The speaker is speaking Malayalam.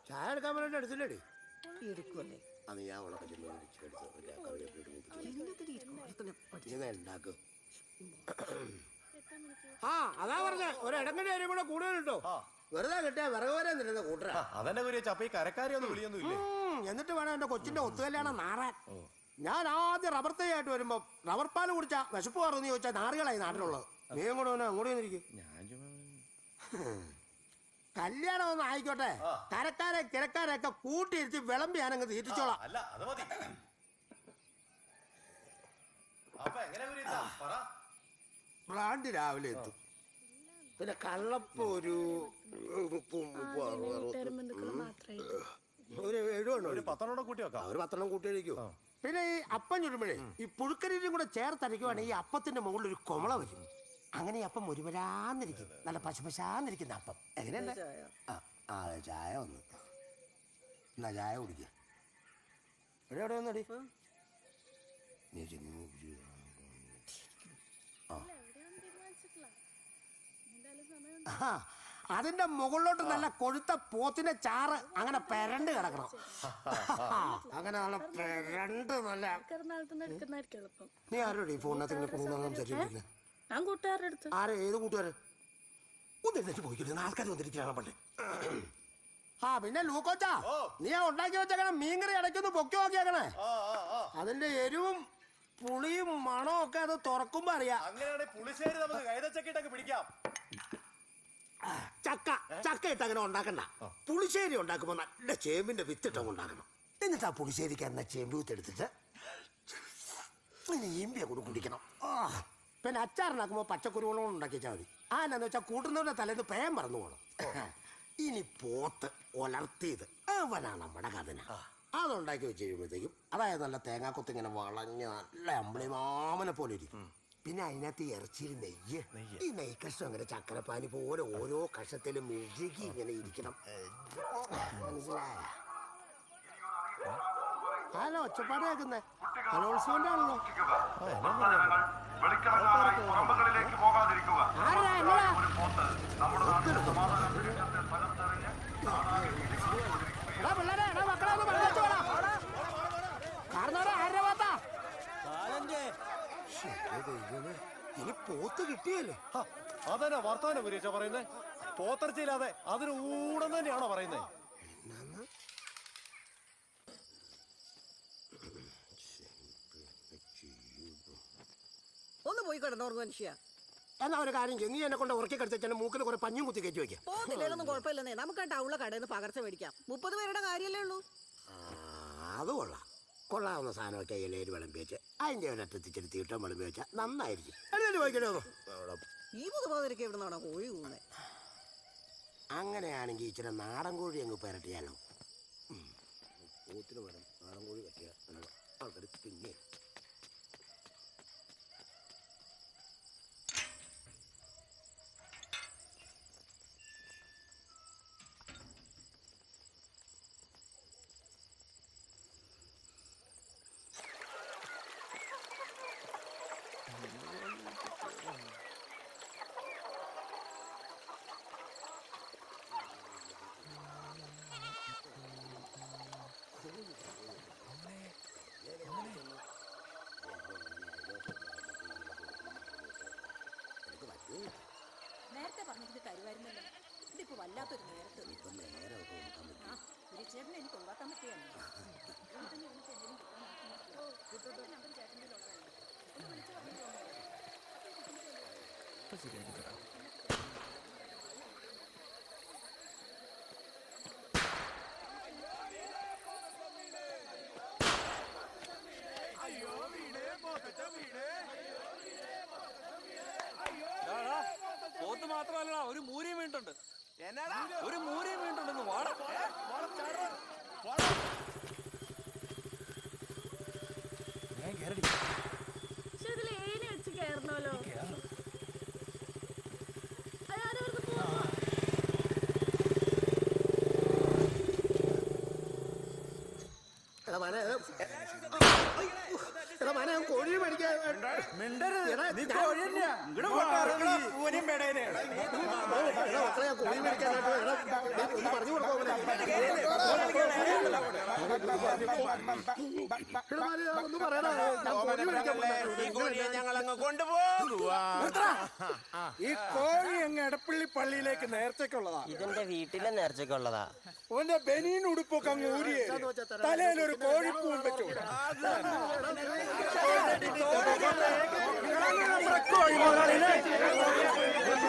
ചായ എടുക്കാൻ വേണ്ടി എടുത്തില്ലേടി എടുക്കുമല്ലേ അത് ഞാൻ ഉണക്ക ചെന്ന് എടുത്ത് ഒരു കറിവേപ്പില ഇട്ട് മൂപ്പിച്ച് എന്നതിന് ഇരിക്കും ഓർത്തനെ പഠി ഇങ്ങനെ ഉണ്ടാക്കും ആ അതാ പറഞ്ഞ ഒരു ഇടങ്ങടി അരി കൂടെ കൂടുതൽ കിട്ടോ വെറുതെ കിട്ടിയ വിറക് വരെ നിരുന്ന കൂട്ടര അതന്നെ കുരിയച്ച അപ്പൊ ഈ കരക്കാരി ഒന്നും വിളിയൊന്നും ഇല്ലേ എന്നിട്ട് വേണം എന്റെ കൊച്ചിന്റെ ഒത്തുകല്യാണം നാറാൻ ഞാൻ ആദ്യം റബ്ബർ തൈ ആയിട്ട് വരുമ്പോ റബ്ബർ പാല് കുടിച്ചാ വിശപ്പ് പറഞ്ഞു ചോദിച്ചാൽ നാറുകളായി നാട്ടിലുള്ളത് നീ കൂടെ വന്നെ അങ്ങോട്ട് വന്നിരിക്കും ഞാൻ കല്യാണം ഒന്ന് ആയിക്കോട്ടെ കരക്കാരെ കിരക്കാരെയൊക്കെ കൂട്ടിയിരുത്തി വിളമ്പി ഞാനങ്ങ് തീറ്റിച്ചോളാം അല്ല അത് മതി അപ്പൊ എങ്ങനെ കുരിയച്ച പറ ബ്രാൻഡ് രാവിലെ എത്തും പിന്നെ കള്ളപ്പ് ഒരു മുപ്പും മുപ്പും അറുപത് അറുപത്തി ഒരു എഴുപതെണ്ണം ഒരു പത്തെണ്ണം കൂട്ടി വെക്കാം ഒരു പത്തെണ്ണം കൂട്ടി കഴിക്കും പിന്നെ ഈ അപ്പം ചുരുമ്പോഴേ ഈ പുഴുക്കരിയും കൂടെ ചേർത്തരയ്ക്കുവാണെങ്കിൽ ഈ അപ്പത്തിന്റെ മുകളിൽ ഒരു കൊമള വരും അങ്ങനെ ഈ അപ്പം മുരുവരാന്നിരിക്കും നല്ല പശപശാന്നിരിക്കുന്ന അപ്പം എങ്ങനെയുണ്ട് ആ ആ ചായ ഒന്ന് എന്നാ ചായ കുടിക്കുക എവിടെ എവിടെ ഒന്നടി നീ ചെന്ന് നോക്കി ആ ആ, അതിന്റെ മുകളിലോട്ട് നല്ല കൊഴുത്ത പോത്തിന്റെ ചാറ് അങ്ങനെ പെരണ്ട് കിടക്കണം അങ്ങനെ നല്ല പെരണ്ട് നല്ല കിടന്നാളത്തുനിന്ന് എടുക്കുന്നതായിരിക്കും എളുപ്പം നീ ആരോടെ ഈ ഫോണിനകത്ത് ഇങ്ങനെ കൊണ്ടുവന്ന് സംസാരിച്ചിട്ടില്ല ഞാൻ കൂട്ടുകാരുടെ അടുത്ത് ആരെ ഏത് കൂട്ടുകാരൻ ഒന്ന് എഴുന്നേറ്റ് പോയിക്കില്ല ആൾക്കാർ വന്നിരിക്കുകയാണ് പണ്ട് ആ പിന്നെ ലൂക്കോച്ചാ നീ ആ ഉണ്ടാക്കി വെച്ചേക്കണ മീൻകറി ഇടയ്ക്കൊന്ന് പൊക്കി നോക്കിയേക്കണേ അതിന്റെ എരിവും പുളിയും മണവും ഒക്കെ അത് തുറക്കുമ്പോ അറിയാം അങ്ങനെയാണെങ്കിൽ പുളിശ്ശേരി നമുക്ക് കൈതച്ചക്കിട്ടൊക്കെ പിടിക്കാം ചക്ക ചക്ക ഇട്ട് അങ്ങനെ ഉണ്ടാക്കണ്ട പുളിശ്ശേരി ഉണ്ടാക്കുമ്പോ നല്ല ചേമ്പിന്റെ വിത്തിട്ടങ്ങ് ഉണ്ടാക്കണം എന്നിട്ട് ആ പുളിശ്ശേരിക്ക് എന്നാ ചേമ്പ് വിത്ത് എടുത്തിട്ട് ഇങ്ങനെ ഈമ്പിയ കൂടി കുടിക്കണം ആ പിന്നെ അച്ചാറുണ്ടാക്കുമ്പോ പച്ചക്കുരുവോളം ഉണ്ടാക്കി വെച്ചാൽ മതി ആ എന്നാന്ന് വെച്ചാൽ കൂട്ടുന്നവരുടെ തലേന്ന് പേൻ പറന്നു പോകണം ഇനി പോത്ത് ഒലർത്തിയത് അവനാണ് നമ്മുടെ കഥന അതുണ്ടാക്കി വെച്ച് കഴിയുമ്പോഴത്തേക്കും അതായത് നല്ല തേങ്ങാക്കൊത്ത് ഇങ്ങനെ വളഞ്ഞ് നല്ല അമ്പിളി മാമനെ പോലെ ഇരിക്കും പിന്നെ അതിനകത്ത് ഈ ഇറച്ചിയിൽ നെയ്യ് ഈ നെയ്യ് കഷ്ണം അങ്ങനെ ചക്കരപ്പാനി പോലെ ഓരോ കഷത്തിലും മെഴുകി ഇങ്ങനെ ഇരിക്കണം മനസ്സിലായ ഹലോ ഒച്ചപ്പാട് കേൾക്കുന്നേ കലോത്സവന്റെ ആണല്ലോ വെളിക്കിറങ്ങാനായി പുറമ്പുകളിലേക്ക് പോകാതിരിക്കുക ആരാ എന്നതാ നമ്മുടെ നാട്ടിലെ സമാധാന അന്തരീക്ഷത്തെ തകർത്തെറിഞ്ഞ് എടാ പിള്ളേരെ എടാ മക്കളെ ഒന്ന് വെള്ളം വേണം കാരണവരെ ആരുടെ ഭാഗത്താ ശ്ശേ, ദൈവമേ. ഇനി പോത്ത് കിട്ടിയല്ലേ ഹ, അതന്നെ വർത്തമാനം കുരിയച്ച പറയുന്നേ പോത്തർച്ചയില്ലാതെ അതിന് ഊടം തന്നെയാണോ പറയുന്നേ ഒന്ന് പോയി കിടന്നുറങ്ങു മനുഷ്യ എന്നാ ഒരു കാര്യം ചെയ്യും നീ എന്നെ കൊണ്ട് ഉറക്കി കടിച്ച മൂക്കിൽ കുറെ പഞ്ഞും കുത്തി കയറ്റി വെക്കാം പോകുന്നില്ലേലൊന്നും കുഴപ്പമില്ലെന്നേ നമുക്ക് ആ ടൗണിലെ കടയിൽ നിന്ന് പകർച്ച മേടിക്കാം മുപ്പത് പേരുടെ കാര്യമല്ലേ ഉള്ളൂ അത് കൊള്ളാം കൊള്ളാവുന്ന സാധനമൊക്കെ ഇലയിൽ വിളമ്പി വെച്ച് അതിന്റെ ഒരറ്റത്തിച്ചിരി തീട്ടം വിളമ്പി വെച്ചാൽ നന്നായിരിക്കും എന്നിട്ട് പോയിക്കണോ അവിടെ ഈ മുതുപാതിരക്ക് എവിടെ നിന്നാണോ കോഴി കൂന്നെ അങ്ങനെയാണെങ്കിൽ ഇച്ചിരി നാടൻ കോഴി അങ്ങ് പുരട്ടിയാലോ ഉം. പോത്തിന് പകരം നാടൻ കോഴി പറ്റിയ ആൾക്കാർ പിന്നെ നേരത്തെ പറഞ്ഞിട്ട് തരുമായിരുന്നല്ലോ ഇതിപ്പോ വല്ലാത്തൊരു നേരത്ത് ആ ചേട്ടനെ എനിക്ക് ഒഴിവാക്കാൻ പറ്റിയാണ് പോത്ത് മാത്രമല്ല ഒരു മൂരിയും വീണ്ടുണ്ട് ഒരു മൂരിയും വീണ്ടുണ്ടെന്ന് വാട പക്ഷെ ഇതിൽ ഏനെ വെച്ച് കയറണമല്ലോ അയാരവർക്ക് പോകുന്നു എടാ മനെ എടാ മനെ ഞാൻ കോഴി മേടിക്കാൻ എടാ, ഞാൻ- എടാ, മക്കളെ ഞാൻ കോഴി മേടിക്കാനായിട്ട് എടാ, നീ ഒന്ന് പറഞ്ഞു കൊടുക്കോ അവനെ. ഒന്ന് പറയടാ ഞാൻ കോഴി മേടിക്കാൻ ഈ കോഴിയെ ഞങ്ങൾ അങ്ങ് കൊണ്ടുപോകുവാ ഈ കോഴി അങ്ങ് എടപ്പള്ളി പള്ളിയിലേക്ക് നേർച്ചയ്ക്കുള്ളതാ ഇതെന്റെ വീട്ടിലെ നേർച്ചയ്ക്കുള്ളതാ ഓന്റെ ബനീൻ ഉടുപ്പൊക്കെ അങ്ങ് ഊരിയേ തലയിൽ ഒരു കോഴിപ്പൂവും വെച്ചു കോഴി മുതലാളിനെ